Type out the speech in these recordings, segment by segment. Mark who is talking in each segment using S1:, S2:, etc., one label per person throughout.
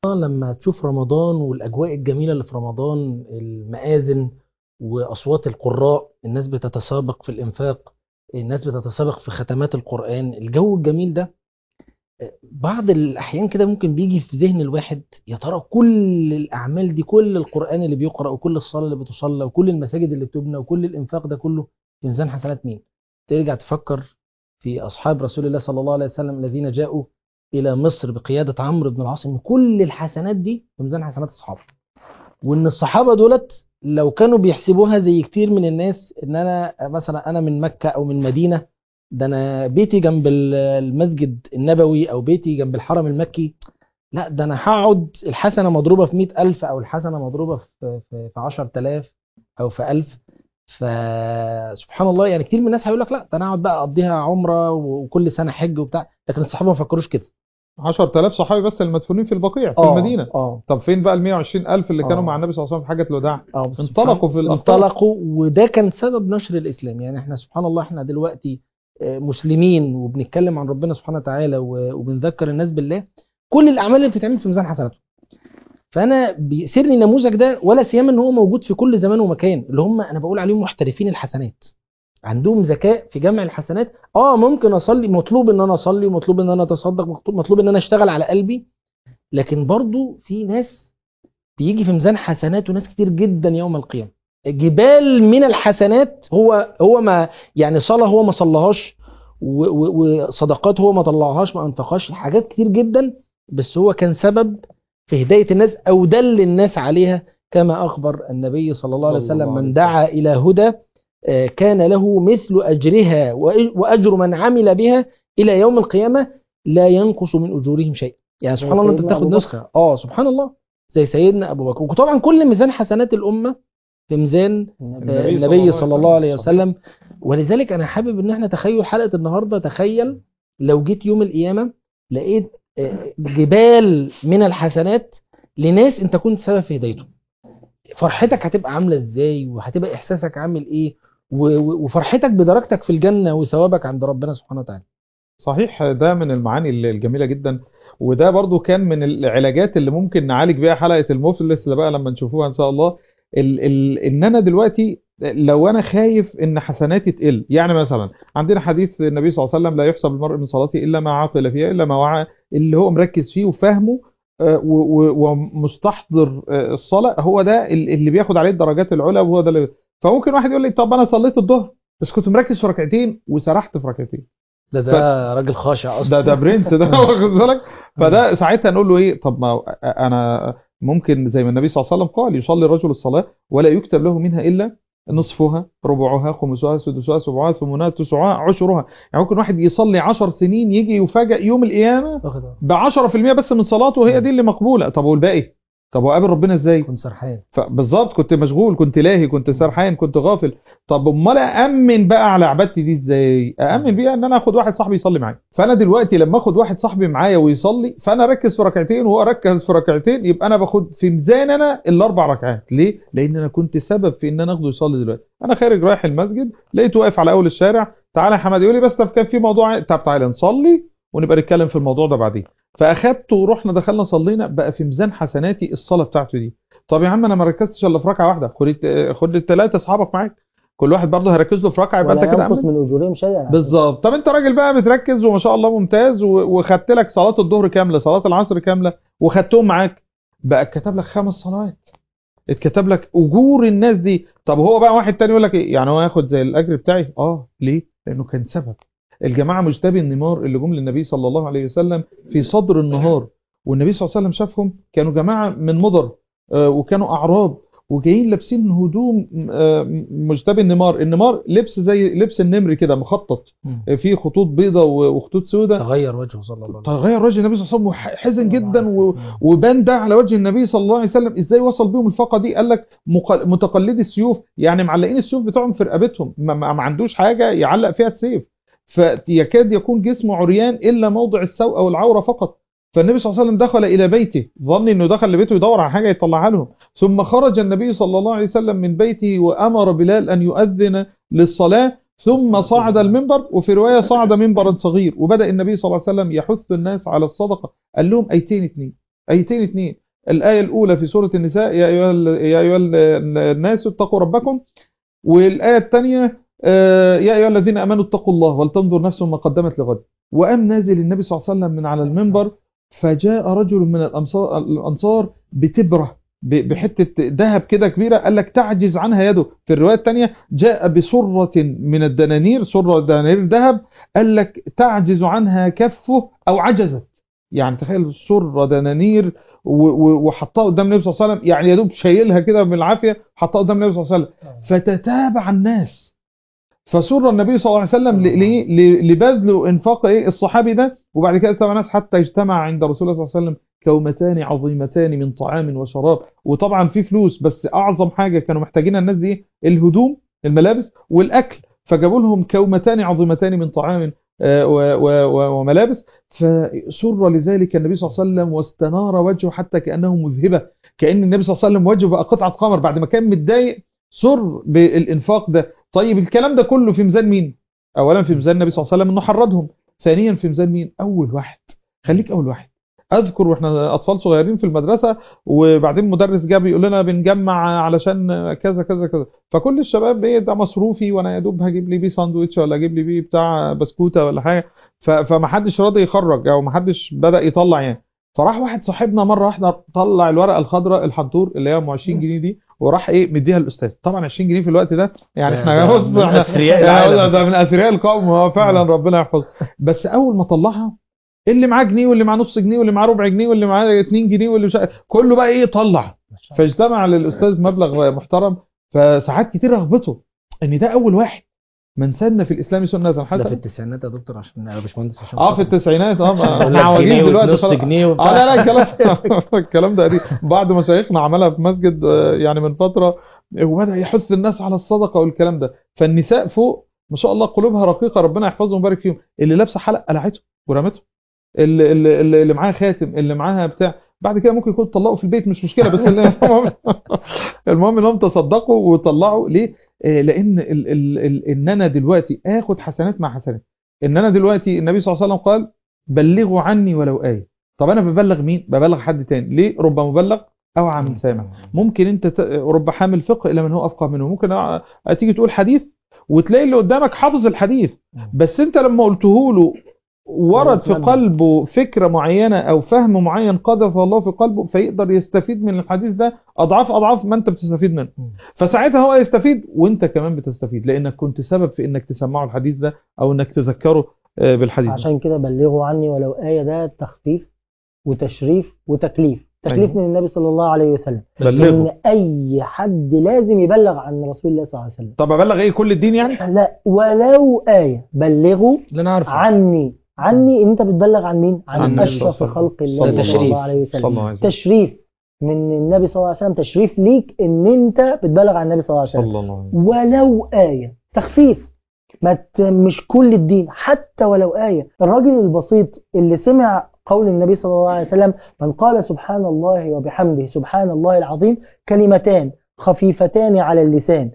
S1: لما تشوف رمضان والأجواء الجميلة اللي في رمضان المآذن وأصوات القراء الناس بتتسابق في الإنفاق الناس بتتسابق في ختمات القرآن الجو الجميل ده بعض الأحيان كده ممكن بيجي في ذهن الواحد يا ترى كل الأعمال دي كل القرآن اللي بيقرأ وكل الصلاة اللي بتصلى وكل المساجد اللي بتبنى وكل الإنفاق ده كله في ميزان حسنات مين؟ ترجع تفكر في أصحاب رسول الله صلى الله عليه وسلم الذين جاءوا إلى مصر بقيادة عمرو بن العاص إن كل الحسنات دي في ميزان حسنات الصحابة وإن الصحابة دولت لو كانوا بيحسبوها زي كتير من الناس إن أنا مثلا أنا من مكة أو من مدينة ده أنا بيتي جنب المسجد النبوي أو بيتي جنب الحرم المكي لا ده أنا هقعد الحسنة مضروبة في مئة ألف أو الحسنة مضروبة في في في عشر تلاف أو في ألف فسبحان الله يعني كتير من الناس هيقول لك لا ده انا اقعد بقى اقضيها عمره وكل سنه حج وبتاع لكن الصحابه ما فكروش كده
S2: 10000 صحابي بس المدفونين في البقيع في
S1: آه،
S2: المدينه
S1: اه
S2: طب فين بقى ال 120000 اللي كانوا
S1: آه.
S2: مع النبي صلى الله عليه وسلم في حجه الوداع
S1: اه بس
S2: انطلقوا في
S1: سبحان-
S2: الأخطار.
S1: انطلقوا وده كان سبب نشر الاسلام يعني احنا سبحان الله احنا دلوقتي آه، مسلمين وبنتكلم عن ربنا سبحانه وتعالى و- وبنذكر الناس بالله كل الاعمال اللي بتتعمل في ميزان حسناته فانا بيسرني النموذج ده ولا سيما ان هو موجود في كل زمان ومكان اللي هم انا بقول عليهم محترفين الحسنات عندهم ذكاء في جمع الحسنات اه ممكن اصلي مطلوب ان انا اصلي ومطلوب ان انا اتصدق مطلوب مطلوب ان انا اشتغل على قلبي لكن برضو في ناس بيجي في ميزان حسناته ناس كتير جدا يوم القيامه جبال من الحسنات هو هو ما يعني صلاه هو ما صلاهاش و- و- وصدقات هو ما طلعهاش ما انفقهاش حاجات كتير جدا بس هو كان سبب في هدايه الناس او دل الناس عليها كما اخبر النبي صلى الله عليه
S2: صلى الله
S1: وسلم
S2: عليه
S1: من دعا الى هدى آه، كان له مثل اجرها وأ- واجر من عمل بها الى يوم القيامه لا ينقص من اجورهم شيء يعني سبحان الله انت
S3: سيدنا
S1: بتاخد
S3: أبو بكر.
S1: نسخه اه سبحان الله زي سيدنا ابو بكر وطبعا كل ميزان حسنات الامه في ميزان آه،
S2: النبي
S1: النبي صلى الله عليه
S2: صحيح.
S1: وسلم ولذلك انا حابب ان احنا تخيل حلقه النهارده تخيل لو جيت يوم القيامه لقيت آه، جبال من الحسنات لناس انت كنت سبب في هدايته فرحتك هتبقى عامله ازاي وهتبقى احساسك عامل ايه و- و- وفرحتك بدرجتك في الجنه وثوابك عند ربنا سبحانه وتعالى
S2: صحيح ده من المعاني الجميله جدا وده برضو كان من العلاجات اللي ممكن نعالج بيها حلقه المفلس اللي بقى لما نشوفوها ان شاء الله ال ال ان انا دلوقتي لو انا خايف ان حسناتي تقل يعني مثلا عندنا حديث النبي صلى الله عليه وسلم لا يحسب المرء من صلاته الا ما عقل فيها الا ما وعى اللي هو مركز فيه وفاهمه آه، و- و- ومستحضر آه، الصلاه هو ده ال- اللي بياخد عليه الدرجات العلى وهو ده اللي فممكن واحد يقول لي طب انا صليت الظهر بس كنت مركز في ركعتين وسرحت في ركعتين
S1: ده ده راجل خاشع اصلا
S2: ده ده برنس ده واخد بالك فده ساعتها نقول له ايه طب ما انا ممكن زي ما النبي صلى الله عليه وسلم قال يصلي الرجل الصلاه ولا يكتب له منها الا نصفها ربعها خمسها سدسها سبعها ثمنها تسعها عشرها يعني ممكن واحد يصلي 10 سنين يجي يفاجئ يوم القيامه
S1: واخد
S2: ب 10% بس من صلاته هي دي اللي مقبوله طب والباقي طب وقابل ربنا ازاي
S1: كنت سرحان
S2: فبالظبط كنت مشغول كنت لاهي كنت سرحان كنت غافل طب امال أأمن بقى على عبادتي دي ازاي أأمن بيها ان انا اخد واحد صاحبي يصلي معايا فانا دلوقتي لما اخد واحد صاحبي معايا ويصلي فانا اركز في ركعتين وهو ركز في ركعتين يبقى انا باخد في ميزان انا الاربع ركعات ليه لان انا كنت سبب في ان انا اخده يصلي دلوقتي انا خارج رايح المسجد لقيته واقف على اول الشارع تعالى يا حماد يقول لي بس طب كان في موضوع طب تعالى نصلي ونبقى نتكلم في الموضوع ده بعدين فاخدته ورحنا دخلنا صلينا بقى في ميزان حسناتي الصلاه بتاعته دي طب يا عم انا ما ركزتش الا في ركعه واحده خد الت- خد الثلاثه اصحابك معاك كل واحد برضه هيركز له في ركعه يبقى
S3: ولا
S2: انت كده
S3: ينقص
S2: عملت
S3: من اجورهم شيئا
S2: بالظبط طب انت راجل بقى بتركز وما شاء الله ممتاز و- وخدت لك صلاه الظهر كامله صلاه العصر كامله وخدتهم معاك بقى اتكتب لك خمس صلوات اتكتب لك اجور الناس دي طب هو بقى واحد تاني يقول لك ايه يعني هو ياخد زي الاجر بتاعي اه ليه لانه كان سبب الجماعه مجتبي النمار اللي جم للنبي صلى الله عليه وسلم في صدر النهار والنبي صلى الله عليه وسلم شافهم كانوا جماعه من مضر آه، وكانوا اعراب وجايين لابسين هدوم آه، مجتبي النمار النمار لبس زي لبس النمر كده مخطط آه، فيه خطوط بيضة وخطوط سوداء
S1: تغير وجهه صلى الله عليه وسلم
S2: تغير وجه النبي صلى الله عليه وسلم وحزن جدا و... وبان ده على وجه النبي صلى الله عليه وسلم ازاي وصل بيهم الفاقه دي قال لك مق- متقلدي السيوف يعني معلقين السيوف بتوعهم في رقبتهم ما, ما ما عندوش حاجه يعلق فيها السيف فيكاد يكون جسمه عريان الا موضع السوء او العوره فقط فالنبي صلى الله عليه وسلم دخل الى بيته ظن انه دخل لبيته يدور على حاجه يطلعها لهم ثم خرج النبي صلى الله عليه وسلم من بيته وامر بلال ان يؤذن للصلاه ثم صعد المنبر وفي روايه صعد منبرا صغير وبدا النبي صلى الله عليه وسلم يحث الناس على الصدقه قال لهم ايتين اتنين ايتين اتنين الايه الاولى في سوره النساء يا ايها ال- يا ايها ال- الناس اتقوا ربكم والايه الثانيه يا ايها الذين امنوا اتقوا الله ولتنظر نفس ما قدمت لغد وقام نازل النبي صلى الله عليه وسلم من على المنبر فجاء رجل من الأمصار- الانصار بتبره ب- بحته ذهب كده كبيره قال لك تعجز عنها يده في الروايه الثانيه جاء بسره من الدنانير سره دنانير ذهب قال لك تعجز عنها كفه او عجزت يعني تخيل سره دنانير و- و- وحطها قدام النبي صلى الله عليه وسلم يعني يا دوب شايلها كده بالعافيه حطها قدام النبي صلى الله عليه وسلم فتتابع الناس فسر النبي صلى الله عليه وسلم ل- لإيه؟ ل- لبذل وانفاق ايه الصحابي ده وبعد كده تابع الناس حتى اجتمع عند رسول الله صلى الله عليه وسلم كومتان عظيمتان من طعام وشراب وطبعا في فلوس بس اعظم حاجه كانوا محتاجينها الناس دي إيه؟ الهدوم الملابس والاكل فجابوا لهم كومتان عظيمتان من طعام آه، و- و- و- وملابس فسر لذلك النبي صلى الله عليه وسلم واستنار وجهه حتى كانه مذهبه كان النبي صلى الله عليه وسلم وجهه بقى قطعه قمر بعد ما كان متضايق سر بالانفاق ده طيب الكلام ده كله في ميزان مين اولا في ميزان النبي صلى الله عليه وسلم انه حرضهم ثانيا في ميزان مين اول واحد خليك اول واحد اذكر واحنا اطفال صغيرين في المدرسه وبعدين مدرس جاب يقول لنا بنجمع علشان كذا كذا كذا فكل الشباب ايه ده مصروفي وانا يا دوب هجيب لي بيه ساندوتش ولا اجيب لي بيه بتاع بسكوته ولا حاجه ف- فمحدش راضي يخرج او محدش بدا يطلع يعني فراح واحد صاحبنا مره واحده طلع الورقه الخضراء الحنطور اللي هي ام 20 جنيه دي وراح ايه مديها للاستاذ طبعا 20 جنيه في الوقت ده يعني
S1: ده-
S2: احنا
S1: ده
S2: بص
S1: من
S2: احنا
S1: أثرياء
S2: يعني
S1: العالم.
S2: ده من اثرياء القوم هو فعلا ربنا يحفظه بس اول ما طلعها اللي معاه جنيه واللي معاه نص جنيه واللي معاه ربع جنيه واللي معاه 2 جنيه واللي مش عارف- كله بقى ايه طلع فاجتمع للاستاذ مبلغ محترم فساعات كتير رغبته ان ده اول واحد من سن في الاسلام سنه
S1: ده في
S2: حسنه
S1: التسعينات يا دكتور عشان يا باشمهندس عشان
S2: اه في التسعينات اه ما-
S1: يقول
S2: احنا
S1: لك
S2: عواجيز
S1: جنيه
S2: دلوقتي
S1: ونص
S2: خلاص.
S1: جنيه وبتاع.
S2: اه لا لا الكلام الكلام ده قديم بعد مشايخنا عملها في مسجد آه، يعني من فتره وبدا يحث الناس على الصدقه والكلام ده فالنساء فوق ما شاء الله قلوبها رقيقه ربنا يحفظهم ويبارك فيهم اللي لابسه حلق قلعته ورمته اللي, اللي, اللي اللي معاها خاتم اللي معاها بتاع بعد كده ممكن يكون طلقوا في البيت مش مشكله بس اللي المهم المهم انهم تصدقوا وطلعوا ليه؟ آه، لان ال ال ال ان انا دلوقتي اخد حسنات مع حسنات ان انا دلوقتي النبي صلى الله عليه وسلم قال بلغوا عني ولو آية طب انا ببلغ مين ببلغ حد تاني ليه رب مبلغ اوعى من سامع ممكن انت ت... رب حامل فقه الى من هو افقه منه ممكن أ- تيجي تقول حديث وتلاقي اللي قدامك حافظ الحديث بس انت لما قلته له ورد في
S1: قلبه.
S2: قلبه فكرة معينة او فهم معين قذف الله في قلبه فيقدر يستفيد من الحديث ده اضعاف اضعاف ما انت بتستفيد منه
S1: مم.
S2: فساعتها هو يستفيد وانت كمان بتستفيد لانك كنت سبب في انك تسمعه الحديث ده او انك تذكره آه، بالحديث ده
S3: عشان كده بلغوا عني ولو آية ده تخفيف وتشريف وتكليف تكليف
S2: أيوة.
S3: من النبي صلى الله عليه وسلم
S2: بلغه
S3: ان اي حد لازم يبلغ عن رسول الله صلى الله عليه وسلم
S2: طب ابلغ ايه كل الدين يعني
S3: لا ولو آية بلغوا
S1: اللي انا عارفه
S3: عني عني انت بتبلغ عن مين
S2: عن
S3: عن
S2: النبي صلى الله
S3: اشرف
S2: عليه وسلم.
S3: خلق
S2: صلى
S3: الله
S1: الله
S3: صلى
S1: عليه
S3: الله عليه
S2: صلى
S3: وسلم
S2: الله عليه وسلم
S3: تشريف من النبي صلى الله عليه وسلم تشريف ليك ان انت بتبلغ عن النبي صلى الله عليه وسلم
S2: صلى الله عليه وسلم
S3: ولو آية تخفيف ما ت- مش كل الدين حتى ولو آية الراجل البسيط اللي سمع قول النبي صلى الله عليه وسلم من قال سبحان الله وبحمده سبحان الله العظيم كلمتان خفيفتان على اللسان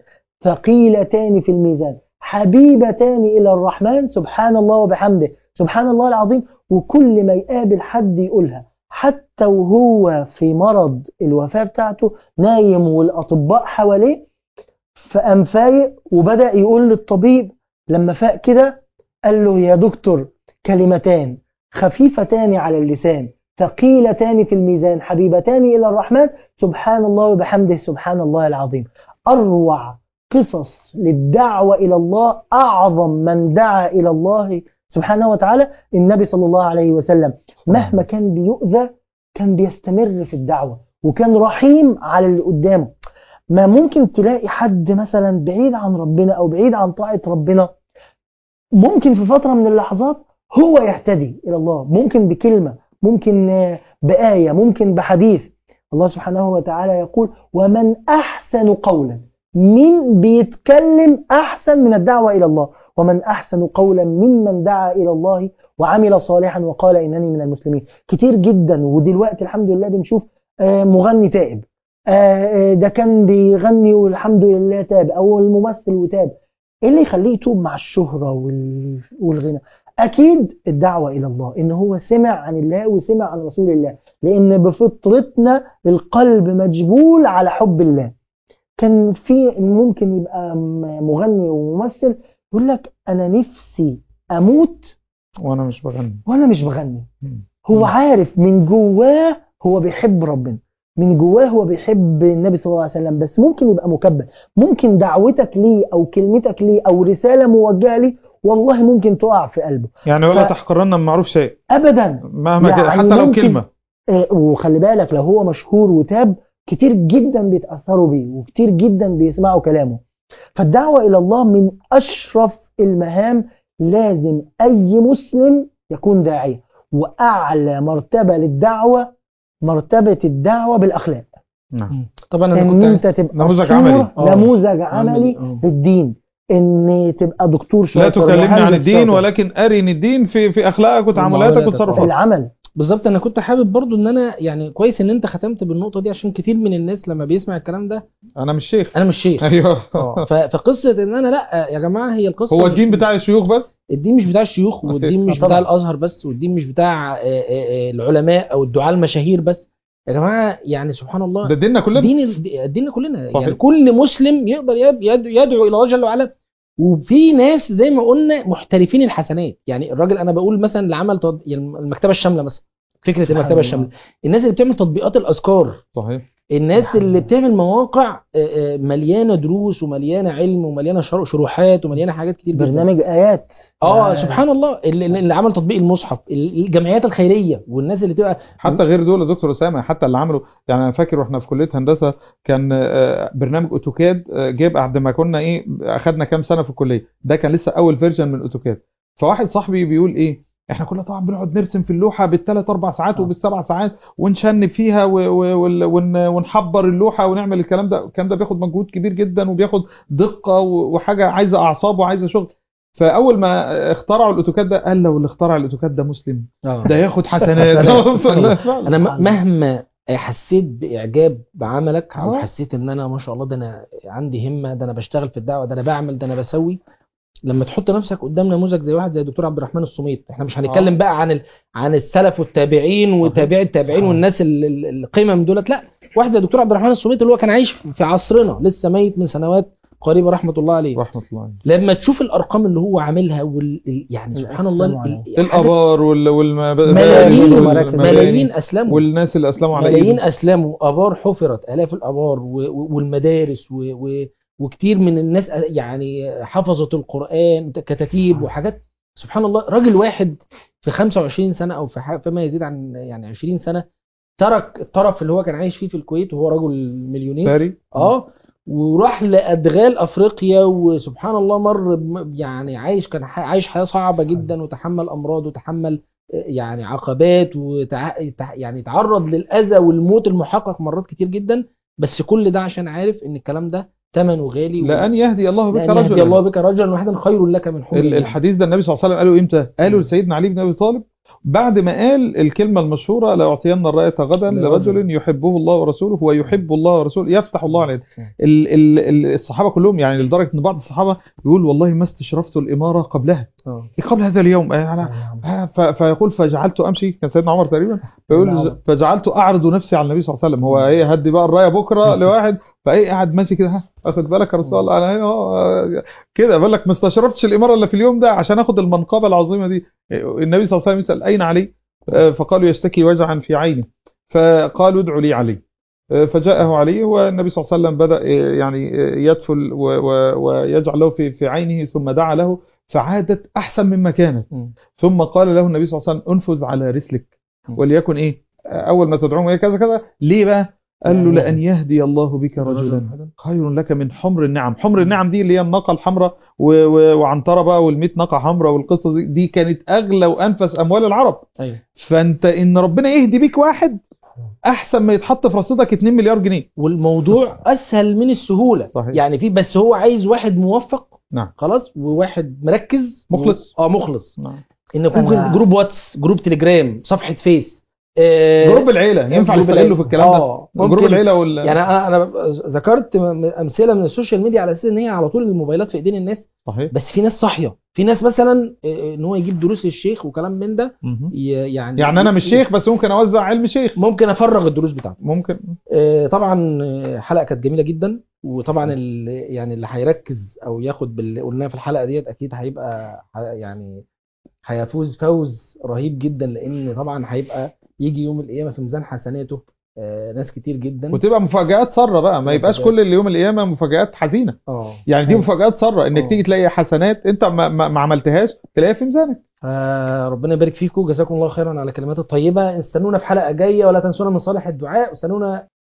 S3: ثقيلتان في الميزان حبيبتان إلى الرحمن سبحان الله وبحمده سبحان الله العظيم وكل ما يقابل حد يقولها حتى وهو في مرض الوفاة بتاعته نايم والأطباء حواليه فقام فايق وبدأ يقول للطبيب لما فاق كده قال له يا دكتور كلمتان خفيفتان على اللسان ثقيلتان في الميزان حبيبتان إلى الرحمن سبحان الله وبحمده سبحان الله العظيم أروع قصص للدعوة إلى الله أعظم من دعا إلى الله سبحانه وتعالى النبي صلى الله عليه وسلم مهما كان بيؤذى كان بيستمر في الدعوة وكان رحيم على اللي قدامه ما ممكن تلاقي حد مثلا بعيد عن ربنا أو بعيد عن طاعة ربنا ممكن في فترة من اللحظات هو يهتدي إلى الله ممكن بكلمة ممكن آه، بآية ممكن بحديث الله سبحانه وتعالى يقول ومن أحسن قولا مين بيتكلم أحسن من الدعوة إلى الله ومن أحسن قولا ممن دعا إلى الله وعمل صالحا وقال إنني من المسلمين كتير جدا ودلوقتي الحمد لله بنشوف آه، مغني تائب آه، آه، ده كان بيغني والحمد لله تاب أو الممثل وتاب إيه اللي يخليه يتوب مع الشهرة وال- والغنى اكيد الدعوه الى الله ان هو سمع عن الله وسمع عن رسول الله لان بفطرتنا القلب مجبول على حب الله كان في ممكن يبقى م- مغني وممثل يقول لك انا نفسي اموت
S2: وانا مش بغني
S3: وانا مش بغني
S2: مم.
S3: هو عارف من جواه هو بيحب ربنا من جواه هو بيحب النبي صلى الله عليه وسلم بس ممكن يبقى مكبر ممكن دعوتك ليه او كلمتك ليه او رساله موجهه ليه والله ممكن تقع في قلبه
S2: يعني ولا
S3: ف-
S2: تحقرن من معروف شيء
S3: ابدا
S2: مهما
S3: يعني
S2: كان حتى لو
S3: ممكن-
S2: كلمه
S3: آه، وخلي بالك لو هو مشهور وتاب كتير جدا بيتاثروا بيه وكتير جدا بيسمعوا كلامه فالدعوه الى الله من اشرف المهام لازم اي مسلم يكون داعيه واعلى مرتبه للدعوه مرتبه الدعوه بالاخلاق
S2: نعم
S1: طبعا انا
S3: ان
S1: كنت
S3: انت تبقى
S2: نموذج
S3: صورة-
S2: عملي.
S1: آه.
S3: نموذج عملي
S1: عملي، آه.
S3: للدين ان تبقى دكتور
S2: لا
S3: شاطر
S2: تكلمني عن
S3: مهندس
S2: الدين
S3: شاطر.
S2: ولكن ارني الدين في في اخلاقك وتعاملاتك
S1: ومعاملاتك.
S2: وتصرفاتك
S3: العمل
S1: بالظبط انا كنت حابب برضو ان انا يعني كويس ان انت ختمت بالنقطه دي عشان كتير من الناس لما بيسمع الكلام ده
S2: انا مش شيخ
S1: انا مش شيخ
S2: ايوه
S1: اه ف- فقصه ان انا لا يا جماعه هي القصه
S2: هو
S1: مش-
S2: الدين بتاع الشيوخ بس
S1: الدين مش بتاع الشيوخ والدين مش
S3: طبعا.
S1: بتاع الازهر بس والدين مش بتاع آه، آه، آه، العلماء او الدعاة المشاهير بس يا جماعه يعني سبحان الله
S2: ده ديننا كلنا
S1: دين ال- ديننا كلنا
S2: صحيح.
S1: يعني كل مسلم يقدر يد- يد- يدعو الى الله جل وعلا وفي ناس زي ما قلنا محترفين الحسنات يعني الراجل انا بقول مثلا اللي عمل تط- يعني المكتبه الشامله مثلا فكره
S3: سبحان
S1: المكتبه
S3: الله.
S1: الشامله الناس اللي بتعمل تطبيقات الاذكار
S2: صحيح
S1: الناس
S3: سبحان
S1: اللي
S3: الله.
S1: بتعمل مواقع آه، آه، مليانه دروس ومليانه علم ومليانه شر- شروحات ومليانه حاجات كتير جدا
S3: برنامج ايات
S1: اه
S3: آه.
S1: سبحان الله اللي, اللي عمل تطبيق المصحف الجمعيات الخيريه والناس اللي تبقى
S2: حتى غير دول يا دكتور اسامه حتى اللي عملوا يعني انا فاكر واحنا في كليه هندسه كان آه، برنامج اوتوكاد آه، جاب بعد ما كنا ايه اخدنا كام سنه في الكليه ده كان لسه اول فيرجن من اوتوكاد فواحد صاحبي بيقول ايه احنا كنا طبعا بنقعد نرسم في اللوحه بالثلاث اربع ساعات
S3: آه.
S2: وبالسبع ساعات ونشنب فيها و- و- وال- ون- ونحبر اللوحه ونعمل الكلام ده الكلام ده بياخد مجهود كبير جدا وبياخد دقه و- وحاجه عايزه اعصاب وعايزه شغل فاول ما اخترعوا الاوتوكاد ده قال لو اللي اخترع الاوتوكاد ده مسلم ده ياخد حسنات
S1: حسنات. انا م-
S3: سبحان
S1: مهما حسيت باعجاب بعملك او
S2: آه.
S1: حسيت ان انا ما شاء الله ده انا عندي همه ده انا بشتغل في الدعوه ده انا بعمل ده انا بسوي لما تحط نفسك قدام نموذج زي واحد زي دكتور عبد الرحمن الصميت احنا مش هنتكلم
S2: آه.
S1: بقى عن ال... عن السلف والتابعين وتابعي التابعين
S3: صحيح.
S1: والناس ال- ال- القمم دولت لا واحد زي دكتور عبد الرحمن الصميت اللي هو كان عايش في عصرنا لسه ميت من سنوات قريبه رحمه الله عليه
S2: رحمه الله عليه.
S1: لما تشوف الارقام اللي هو عاملها وال... ال- يعني سبحان الله ال- ال- حاجات-
S2: الابار وال والمباني
S1: ملايين
S3: والمراكز.
S1: ملايين اسلموا
S2: والناس اللي اسلموا على
S1: ملايين
S2: ايده
S1: اسلموا ابار حفرت الاف الابار و- و- والمدارس و- و- وكتير من الناس يعني حفظت القران كتاتيب وحاجات سبحان الله راجل واحد في 25 سنه او في ح- فيما يزيد عن يعني 20 سنه ترك الطرف اللي هو كان عايش فيه في الكويت وهو رجل مليونير
S2: ساري
S1: اه وراح لادغال افريقيا وسبحان الله مر بم- يعني عايش كان ح- عايش حياه صعبه جدا وتحمل امراض وتحمل آه، يعني عقبات وتع... تع- يعني تعرض للاذى والموت المحقق مرات كتير جدا بس كل ده عشان عارف ان الكلام ده ثمنه غالي و-
S2: لان يهدي الله بك
S1: لأن يهدي
S2: رجلا
S1: الله بك رجلا واحدا خير لك من حمر
S2: ال-
S1: النعم.
S2: الحديث ده النبي صلى الله عليه وسلم قاله امتى؟ قاله
S1: مم.
S2: لسيدنا علي بن ابي طالب بعد ما قال الكلمه المشهوره لاعطين الرايه غدا
S1: لرجل.
S2: لرجل يحبه الله ورسوله ويحب الله ورسوله يفتح الله عليه
S1: مم.
S2: ال ال ال الصحابه كلهم يعني لدرجه ان بعض الصحابه يقول والله ما استشرفت الاماره قبلها
S1: آه.
S2: قبل هذا اليوم أنا آه، ف- فيقول فجعلت امشي كان سيدنا عمر تقريبا فيقول
S3: نعم.
S2: ج- فجعلت اعرض نفسي على النبي صلى الله عليه وسلم هو ايه هدي بقى الرايه بكره لواحد فايه قاعد ماشي كده ها اخد بالك يا رسول الله انا هنا أهو، آه، كده بقول لك ما استشرفتش الاماره الا في اليوم ده عشان اخد المنقبه العظيمه دي النبي صلى الله عليه وسلم يسال اين علي آه، فقالوا يشتكي وجعا في عينه فقالوا ادعوا لي علي آه، فجاءه علي والنبي صلى الله عليه وسلم بدا آه، يعني آه، يدفل و- و- ويجعل له في في عينه ثم دعا له فعادت احسن مما كانت
S1: مم.
S2: ثم قال له النبي صلى الله عليه وسلم انفذ على رسلك
S1: م.
S2: وليكن ايه اول ما تدعوهم الى كذا كذا ليه بقى قال له
S1: يعني
S2: لان يهدي الله بك رجلا خير لك من حمر النعم حمر النعم دي اللي هي الناقه الحمراء و- و- وعنتره بقى وال100 ناقه حمراء والقصه دي, دي كانت اغلى وانفس اموال العرب
S1: ايوه
S2: فانت ان ربنا يهدي بيك واحد احسن ما يتحط في رصيدك 2 مليار جنيه
S1: والموضوع اسهل من السهوله
S2: صحيح.
S1: يعني في بس هو عايز واحد موفق
S2: نعم.
S1: خلاص وواحد مركز
S2: مخلص.
S1: و... اه مخلص
S2: نعم.
S1: ان يكون
S3: أنا-
S1: جروب واتس جروب تليجرام صفحه فيس آه،
S2: جروب العيله ينفع
S1: جروب
S2: نستغله في
S1: العيلة.
S2: الكلام ده
S1: اه
S2: جروب
S1: ممكن
S2: العيله وال
S1: يعني انا انا ذكرت م- امثله من السوشيال ميديا على اساس ان هي على طول الموبايلات في ايدين الناس
S2: صحيح
S1: بس في ناس صاحيه في ناس مثلا آه، ان هو يجيب دروس الشيخ وكلام من ده
S2: مهم.
S1: ي- يعني
S2: يعني انا مش شيخ بس ممكن اوزع علم شيخ
S1: ممكن افرغ الدروس بتاعته
S2: ممكن
S1: آه، طبعا آه، حلقه كانت جميله جدا وطبعا اللي يعني اللي هيركز او ياخد باللي قلناه في الحلقه ديت اكيد هيبقى ح- يعني هيفوز فوز رهيب جدا لان طبعا هيبقى يجي يوم القيامه في ميزان حسناته آه، ناس كتير جدا
S2: وتبقى مفاجآت سارة بقى ما يبقاش
S1: مفاجآت.
S2: كل اللي يوم القيامة مفاجآت حزينة
S1: اه
S2: يعني دي
S3: أيوة.
S2: مفاجآت سارة انك
S1: آه.
S2: تيجي تلاقي حسنات انت ما, ما, ما عملتهاش تلاقيها في ميزانك
S1: فربنا يبارك فيكم جزاكم الله خيرا على الكلمات الطيبه استنونا في حلقه جايه ولا تنسونا من صالح الدعاء واستنونا